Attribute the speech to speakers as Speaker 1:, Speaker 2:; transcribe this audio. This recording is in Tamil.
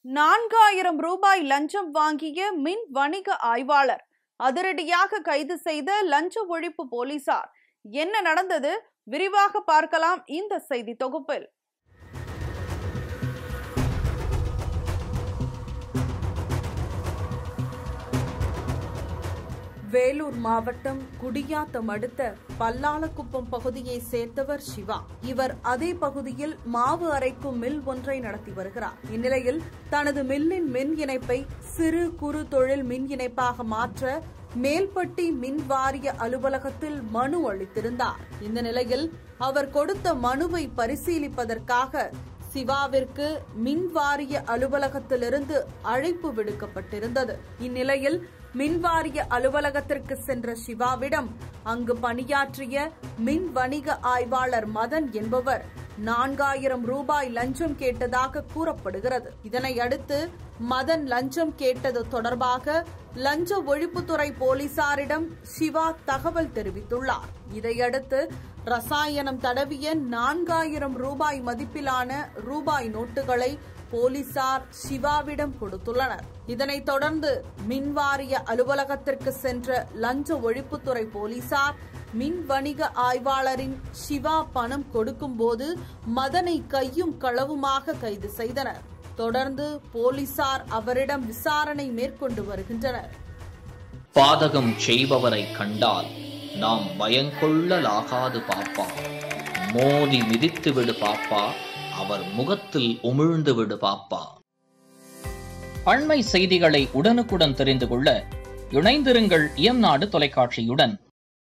Speaker 1: நான்காயிரம் ரூபாய் லஞ்சம் வாங்கிய மின் வணிக ஆய்வாளர் அதிரடியாக கைது செய்த லஞ்ச ஒழிப்பு போலீசார் என்ன நடந்தது விரிவாக பார்க்கலாம் இந்த செய்தி தொகுப்பில் வேலூர் மாவட்டம் குடியாத்தம் அடுத்த பல்லாளக்குப்பம் பகுதியை சேர்ந்தவர் சிவா இவர் அதே பகுதியில் மாவு அரைக்கும் மில் ஒன்றை நடத்தி வருகிறார் இந்நிலையில் தனது மில்லின் மின் இணைப்பை சிறு குறு தொழில் மின் இணைப்பாக மாற்ற மேல்பட்டி மின் வாரிய அலுவலகத்தில் மனு அளித்திருந்தார் இந்த நிலையில் அவர் கொடுத்த மனுவை பரிசீலிப்பதற்காக சிவாவிற்கு மின் வாரிய அலுவலகத்திலிருந்து அழைப்பு விடுக்கப்பட்டிருந்தது இந்நிலையில் மின்வாரிய அலுவலகத்திற்கு சென்ற சிவாவிடம் அங்கு பணியாற்றிய மின் வணிக ஆய்வாளர் மதன் என்பவர் நான்காயிரம் ரூபாய் லஞ்சம் கேட்டதாக கூறப்படுகிறது இதனை அடுத்து மதன் லஞ்சம் கேட்டது தொடர்பாக லஞ்ச ஒழிப்புத்துறை போலீசாரிடம் சிவா தகவல் தெரிவித்துள்ளார் இதையடுத்து ரசாயனம் தடவிய நான்காயிரம் ரூபாய் மதிப்பிலான ரூபாய் நோட்டுகளை போலீசார் சிவாவிடம் கொடுத்துள்ளனர் இதனைத் தொடர்ந்து மின்வாரிய அலுவலகத்திற்கு சென்ற லஞ்ச ஒழிப்புத்துறை போலீசார் மின் வணிக ஆய்வாளரின் சிவா பணம் கொடுக்கும்போது மதனை கையும் களவுமாக கைது செய்தனர் தொடர்ந்து போலீசார் அவரிடம் விசாரணை மேற்கொண்டு வருகின்றனர்
Speaker 2: பாதகம் செய்பவரை கண்டால் நாம் பயங்கொள்ளலாகாது பாப்பா மோதி மிதித்து விடு பாப்பா அவர் முகத்தில் உமிழ்ந்து விடு பாப்பா அண்மை செய்திகளை உடனுக்குடன் தெரிந்து கொள்ள இணைந்திருங்கள் இயம்நாடு தொலைக்காட்சியுடன்